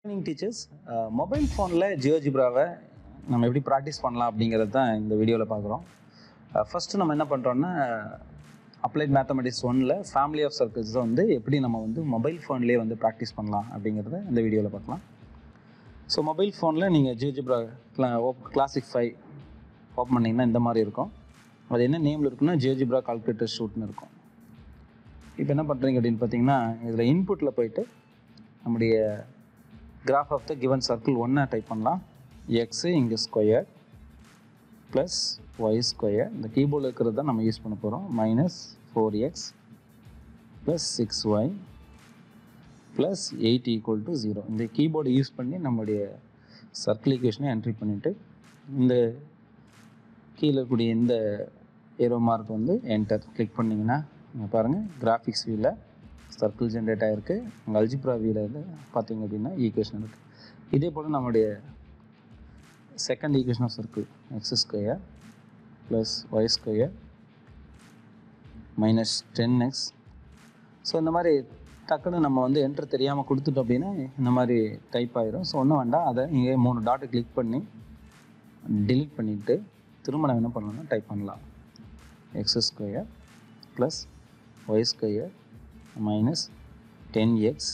evening teachers mobile ஃபோனில் ஜியோஜிப்ராவை நம்ம எப்படி ப்ராக்டிஸ் பண்ணலாம் அப்படிங்கிறது தான் இந்த வீடியோவில் பார்க்குறோம் ஃபஸ்ட்டு நம்ம என்ன பண்ணுறோன்னா அப்ளைட் மேத்தமெட்டிக்ஸ் ஒன்னில் ஃபேமிலி ஆஃப் சர்க்கிள்ஸ் வந்து எப்படி நம்ம வந்து மொபைல் ஃபோன்லேயே வந்து ப்ராக்டிஸ் பண்ணலாம் அப்படிங்கிறத இந்த வீடியோவில் பார்க்கலாம் ஸோ மொபைல் ஃபோனில் நீங்கள் ஜியோஜிப்ரா கிளா கிளாசிக் ஃபைவ் ஓப்பன் பண்ணிங்கன்னா இந்த மாதிரி இருக்கும் அது என்ன நேமில் இருக்குன்னா ஜியோஜிப்ரா கால்குலேட்டர் ஷூட்னு இருக்கும் இப்போ என்ன பண்ணுறீங்க அப்படின்னு பார்த்தீங்கன்னா இதில் இன்புட்டில் போயிட்டு நம்முடைய graph of the given circle ஒன்றை டைப் பண்ணலாம் எக்ஸு இங்கே ஸ்கொயர் ப்ளஸ் ஒய் ஸ்கொயர் இந்த கீபோர்டில் இருக்கிறது தான் நம்ம யூஸ் பண்ண போகிறோம் minus four x plus six y plus eight equal to zero இந்த கீபோர்டை யூஸ் பண்ணி நம்முடைய சர்க்கிள் ஈக்குவேஷனை என்ட்ரி பண்ணிவிட்டு இந்த கீழே இருக்கக்கூடிய இந்த ஏரோ மார்க் வந்து என்டர் கிளிக் பண்ணிங்கன்னா இங்கே பாருங்கள் கிராஃபிக்ஸ் வியூவில் சர்க்கிள் ஜென்ரேட் ஆகிருக்கு அங்கே அல்ஜிப்ரா வியூவில் வந்து பார்த்தீங்க அப்படின்னா ஈக்குவேஷன் இருக்குது இதே போல் நம்முடைய second equation of circle x square plus y square minus ten x so இந்த மாதிரி டக்குன்னு நம்ம வந்து என்ட்ரு தெரியாமல் கொடுத்துட்டோம் அப்படின்னா இந்த மாதிரி டைப் ஆயிரும் ஸோ ஒன்றும் வேண்டாம் அதை இங்கே மூணு டாட்டை கிளிக் பண்ணி delete பண்ணிவிட்டு திரும்ப நம்ம என்ன பண்ணலாம்னா டைப் பண்ணலாம் x square plus y square minus ten x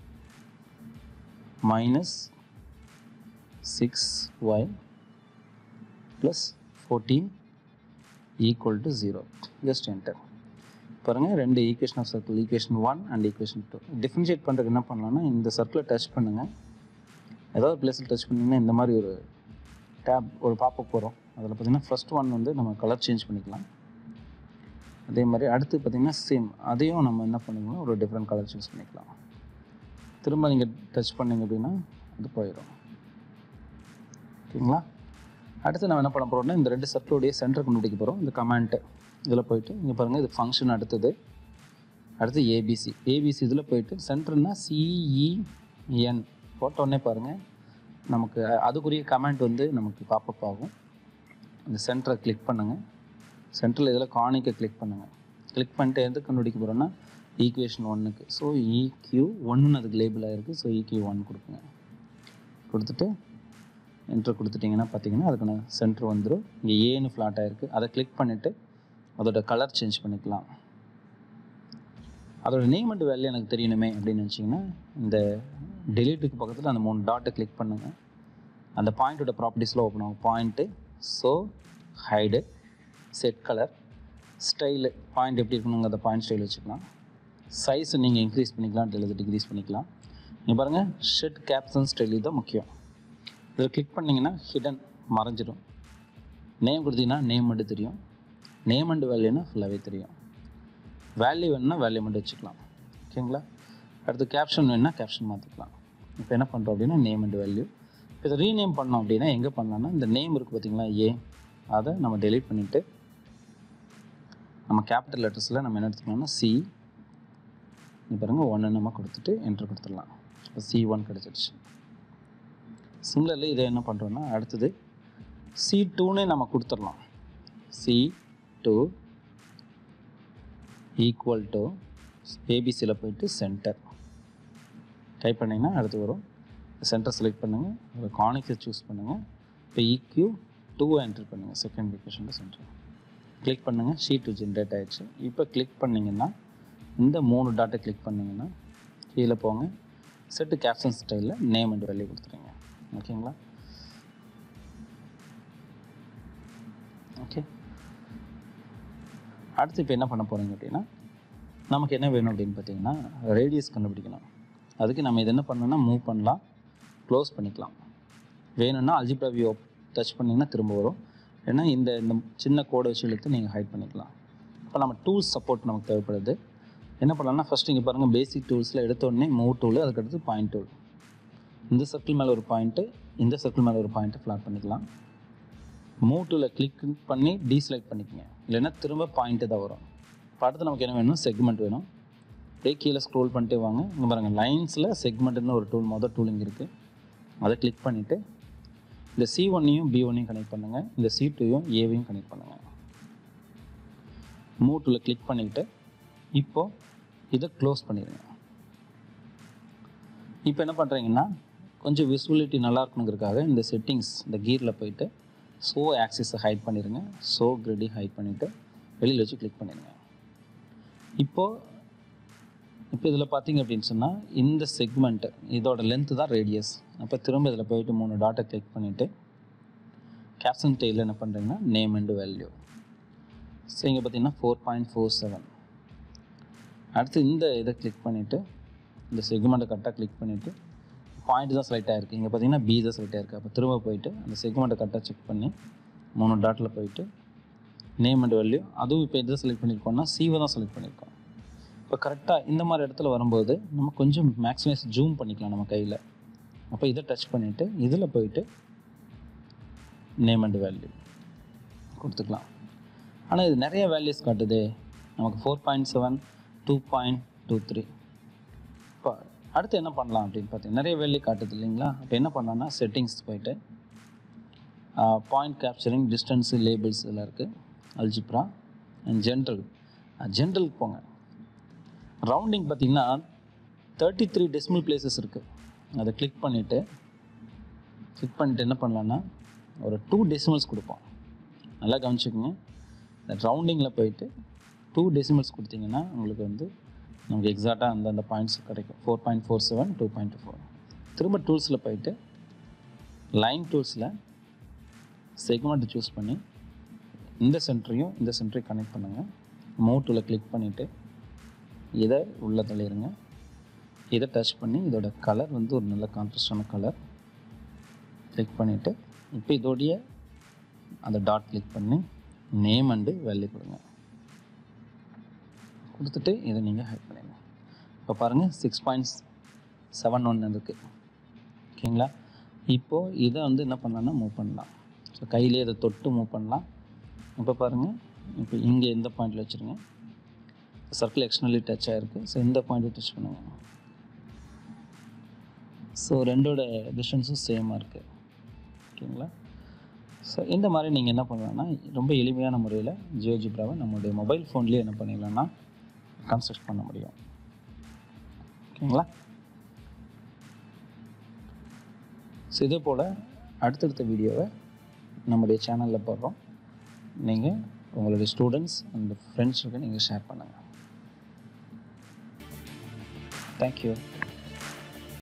minus six y plus fourteen equal to zero just enter பாருங்கள் ரெண்டு equation of circle equation one and equation two differentiate பண்ணுறதுக்கு என்ன பண்ணலாம்னா இந்த சர்க்கிளை டச் பண்ணுங்கள் ஏதாவது பிளேஸில் டச் பண்ணிங்கன்னா இந்த மாதிரி ஒரு டேப் ஒரு பாப்பப் வரும் அதில் பார்த்தீங்கன்னா ஃபர்ஸ்ட் ஒன் வந்து நம்ம கலர் சேஞ்ச் பண்ணிக்கலாம் அதே மாதிரி அடுத்து பார்த்திங்கன்னா சேம் அதையும் நம்ம என்ன பண்ணிக்கலாம் ஒரு டிஃப்ரெண்ட் கலர் சூஸ் பண்ணிக்கலாம் திரும்ப நீங்கள் டச் பண்ணீங்க அப்படின்னா அது போயிடும் ஓகேங்களா அடுத்து நம்ம என்ன பண்ண போகிறோம்னா இந்த ரெண்டு சர்க்கிளுடைய சென்டர் கண்டுபிடிக்க போகிறோம் இந்த கமெண்ட்டு இதில் போயிட்டு இங்கே பாருங்கள் இது ஃபங்க்ஷன் அடுத்தது அடுத்து ஏபிசி ஏபிசி இதில் போயிட்டு சென்டர்னா சிஇஎன் போட்டோடனே பாருங்கள் நமக்கு அதுக்குரிய கமெண்ட் வந்து நமக்கு பாப்பப் ஆகும் இந்த சென்டரை கிளிக் பண்ணுங்கள் சென்டரில் இதில் காணிக்கை கிளிக் பண்ணுங்கள் கிளிக் பண்ணிட்டு எது கண்டுபிடிக்க போகிறோன்னா ஈக்குவேஷன் ஒன்றுக்கு ஸோ இக்யூ ஒன்றுன்னு அதுக்கு லேபிள் ஆகிருக்கு ஸோ இக்யூ ஒன் கொடுக்குங்க கொடுத்துட்டு என்ட்ரு கொடுத்துட்டிங்கன்னா பார்த்தீங்கன்னா அதுக்கான சென்டர் வந்துடும் இங்கே ஏன்னு ஃப்ளாட் ஆகிருக்கு அதை கிளிக் பண்ணிவிட்டு அதோட கலர் சேஞ்ச் பண்ணிக்கலாம் அதோட நேம் அண்ட் வேல்யூ எனக்கு தெரியணுமே அப்படின்னு நினச்சிங்கன்னா இந்த டெலிட்டுக்கு பக்கத்தில் அந்த மூணு டாட்டை கிளிக் பண்ணுங்கள் அந்த பாயிண்ட்டோட ப்ராப்பர்ட்டிஸில் ஓப்பன் ஆகும் point so hide set colour style point எப்படி இருக்கணுங்க அந்த பாயிண்ட் ஸ்டைல் வச்சுக்கலாம் சைஸ் நீங்கள் இன்க்ரீஸ் பண்ணிக்கலாம் இல்லை டிக்ரீஸ் பண்ணிக்கலாம் நீங்கள் பாருங்கள் ஷெட் கேப்சன் ஸ்டைல் தான் முக்கியம் இதில் கிளிக் பண்ணிங்கன்னா ஹிடன் மறைஞ்சிடும் நேம் கொடுத்தீங்கன்னா நேம் மட்டும் தெரியும் நேம் அண்ட் வேல்யூனா ஃபுல்லாகவே தெரியும் வேல்யூ வேணும்னா வேல்யூ மட்டும் வச்சுக்கலாம் ஓகேங்களா அடுத்து கேப்ஷன் வேணும்னா கேப்ஷன் மாற்றிக்கலாம் இப்போ என்ன பண்ணுறோம் அப்படின்னா நேம் அண்ட் வேல்யூ இப்போ இதை ரீநேம் பண்ணோம் அப்படின்னா எங்கே பண்ணலாம்னா இந்த நேம் இருக்குது பார்த்தீங்களா ஏ அதை நம்ம டெலீட் பண்ணிவிட்டு நம்ம கேபிட்டல் லெட்டர்ஸில் நம்ம என்ன எடுத்துக்கலாம்னா சி நீ பாருங்கள் ஒன்று நம்ம கொடுத்துட்டு என்ட்ரு கொடுத்துடலாம் இப்போ சி ஒன் கிடச்சிருச்சு சிம்லரில் இதை என்ன பண்ணுறோன்னா அடுத்தது சி டூனே நம்ம கொடுத்துடலாம் சி டூ ஈக்குவல் டு ஏபிசியில் போயிட்டு சென்டர் டைப் பண்ணிங்கன்னா அடுத்து வரும் சென்டர் செலக்ட் பண்ணுங்கள் ஒரு கானிக்ஸை சூஸ் பண்ணுங்கள் இப்போ ஈக்யூ டூ என்ட்ரு பண்ணுங்கள் செகண்ட் ஈக்குவேஷனில் சென்டர் கிளிக் பண்ணுங்கள் ஷீட் டூ ஜென்ரேட் ஆகிடுச்சு இப்போ கிளிக் பண்ணிங்கன்னா இந்த மூணு டாட்டை கிளிக் பண்ணிங்கன்னா கீழே போங்க செட்டு கேப்ஷன் ஸ்டைலில் நேம் அண்ட் வேல்யூ கொடுத்துருங்க ஓகேங்களா ஓகே அடுத்து இப்போ என்ன பண்ண போகிறீங்க அப்படின்னா நமக்கு என்ன வேணும் அப்படின்னு பார்த்தீங்கன்னா ரேடியஸ் கண்டுபிடிக்கணும் அதுக்கு நம்ம இது என்ன பண்ணணும்னா மூவ் பண்ணலாம் க்ளோஸ் பண்ணிக்கலாம் வேணும்னா அல்ஜிப்ரா வியூ டச் பண்ணிங்கன்னா திரும்ப வரும் ஏன்னா இந்த இந்த சின்ன கோடை வச்சு இழுத்து நீங்கள் ஹைட் பண்ணிக்கலாம் இப்போ நம்ம டூல்ஸ் சப்போர்ட் நமக்கு தேவைப்படுது என்ன பண்ணலாம்னா ஃபஸ்ட்டு இங்கே பாருங்கள் பேசிக் டூல்ஸில் எடுத்தோடனே மூவ் டூல் அதுக்கடுத்து பாயிண்ட் டூல் இந்த சர்க்கிள் மேலே ஒரு பாயிண்ட்டு இந்த சர்க்கிள் மேலே ஒரு பாயிண்ட்டு ஃப்ளாட் பண்ணிக்கலாம் மூவ் டூவில் கிளிக் பண்ணி டீசெலக்ட் பண்ணிக்கோங்க இல்லைன்னா திரும்ப பாயிண்ட்டு தான் வரும் இப்போ அடுத்து நமக்கு என்ன வேணும் செக்மெண்ட் வேணும் அப்படியே கீழே ஸ்க்ரோல் பண்ணிட்டே வாங்க இங்கே பாருங்கள் லைன்ஸில் செக்மெண்ட்னு ஒரு டூல் மொதல் டூல் இங்கே இருக்குது அதை கிளிக் பண்ணிவிட்டு இந்த சி ஒன்னையும் பி ஒன்னையும் கனெக்ட் பண்ணுங்கள் இந்த சி டூயும் ஏவையும் கனெக்ட் பண்ணுங்கள் மூவ் டூவில் கிளிக் பண்ணிக்கிட்டு இப்போது இதை க்ளோஸ் பண்ணிடுங்க இப்போ என்ன பண்ணுறீங்கன்னா கொஞ்சம் விசிபிலிட்டி நல்லா இருக்கணுங்கிறதுக்காக இந்த செட்டிங்ஸ் இந்த கீரில் போயிட்டு ஸோ ஆக்சிஸை ஹைட் பண்ணிடுங்க ஸோ கிரிடி ஹைட் பண்ணிவிட்டு வெளியில் வச்சு கிளிக் பண்ணிடுங்க இப்போது இப்போ இதில் பார்த்தீங்க அப்படின்னு சொன்னால் இந்த செக்மெண்ட்டு இதோட லென்த்து தான் ரேடியஸ் அப்போ திரும்ப இதில் போயிட்டு மூணு டாட்டை கிளிக் பண்ணிவிட்டு கேப்சன் டெய்லில் என்ன பண்ணுறீங்கன்னா நேம் அண்டு வேல்யூ ஸோ இங்கே பார்த்தீங்கன்னா ஃபோர் பாயிண்ட் ஃபோர் செவன் அடுத்து இந்த இதை கிளிக் பண்ணிவிட்டு இந்த செக்மெண்ட்டை கரெக்டாக கிளிக் பண்ணிவிட்டு பாயிண்ட் தான் செலக்ட் ஆகிருக்கு இங்கே பார்த்தீங்கன்னா பி தான் செலக்ட் ஆகிருக்கு அப்போ திரும்ப போயிட்டு அந்த செக்மெண்ட்டை கரெக்டாக செக் பண்ணி மூணு டாட்டில் போயிட்டு நேம் அண்ட் வேல்யூ அதுவும் இப்போ எதை செலக்ட் பண்ணியிருக்கோம்னா சீவை தான் செலக்ட் பண்ணியிருக்கோம் இப்போ கரெக்டாக இந்த மாதிரி இடத்துல வரும்போது நம்ம கொஞ்சம் மேக்ஸிமைஸ் ஜூம் பண்ணிக்கலாம் நம்ம கையில் அப்போ இதை டச் பண்ணிவிட்டு இதில் போயிட்டு நேம் அண்ட் வேல்யூ கொடுத்துக்கலாம் ஆனால் இது நிறைய வேல்யூஸ் காட்டுது நமக்கு four point seven two point two three இப்போ அடுத்து என்ன பண்ணலாம் அப்படின்னு பார்த்தீங்கன்னா நிறைய வேல்யூ காட்டுது இல்லைங்களா அப்போ என்ன பண்ணலாம்னா செட்டிங்ஸ் போயிட்டு பாயிண்ட் கேப்சரிங் டிஸ்டன்ஸு லேபிள்ஸ் இதெல்லாம் இருக்குது அல்ஜிப்ரா அண்ட் ஜென்ரல் ஜென்ரலுக்கு போங்க ரவுண்டிங் பார்த்தீங்கன்னா தேர்ட்டி த்ரீ டெசிமல் பிளேசஸ் இருக்குது அதை கிளிக் பண்ணிவிட்டு கிளிக் பண்ணிவிட்டு என்ன பண்ணலான்னா ஒரு டூ டெசிமல்ஸ் கொடுப்போம் நல்லா கவனிச்சுக்கோங்க இந்த ரவுண்டிங்கில் போயிட்டு டூ டெசிமல்ஸ் கொடுத்தீங்கன்னா உங்களுக்கு வந்து நமக்கு எக்ஸாக்டாக அந்த அந்த பாயிண்ட்ஸ் கிடைக்கும் four point four seven two point four திரும்ப டூல்ஸில் போயிட்டு லைன் டூல்ஸில் செக்மெண்ட் சூஸ் பண்ணி இந்த சென்டரையும் இந்த சென்டரையும் கனெக்ட் பண்ணுங்கள் மோட்டில் கிளிக் பண்ணிவிட்டு இதை உள்ளே தள்ளிடுங்க இதை டச் பண்ணி இதோட கலர் வந்து ஒரு நல்ல கான்ட்ரஸ்டான கலர் கிளிக் பண்ணிவிட்டு இப்போ இதோடைய அந்த டாட் கிளிக் பண்ணி நேம் அண்டு வேல்யூ கொடுங்க கொடுத்துட்டு இதை நீங்கள் ஹைட் பண்ணிடுங்க இப்போ பாருங்கள் சிக்ஸ் பாயிண்ட் செவன் ஒன் இருக்குது ஓகேங்களா இப்போது இதை வந்து என்ன பண்ணலாம்னா மூவ் பண்ணலாம் ஸோ கையிலே இதை தொட்டு மூவ் பண்ணலாம் இப்போ பாருங்கள் இப்போ இங்கே இந்த பாயிண்டில் வச்சுருங்க சர்க்கிள் எக்ஸ்டர்னலி டச் ஆகிருக்கு ஸோ இந்த பாயிண்ட்டை டச் பண்ணுங்கள் ஸோ ரெண்டோட டிஸ்டன்ஸும் சேமாக இருக்குது ஓகேங்களா ஸோ இந்த மாதிரி நீங்கள் என்ன பண்ணலாம்னா ரொம்ப எளிமையான முறையில் ஜியோ ஜிப்ராவை நம்மளுடைய மொபைல் ஃபோன்லேயே என்ன பண்ணிடலாம்னா கன்ஸ்ட்ரக்ட் பண்ண முடியும் ஓகேங்களா ஸோ இதே போல் அடுத்தடுத்த வீடியோவை நம்முடைய சேனலில் போடுறோம் நீங்கள் உங்களுடைய ஸ்டூடெண்ட்ஸ் அண்ட் ஃப்ரெண்ட்ஸுக்கு நீங்கள் ஷேர் பண்ணுங்கள் தேங்க்யூ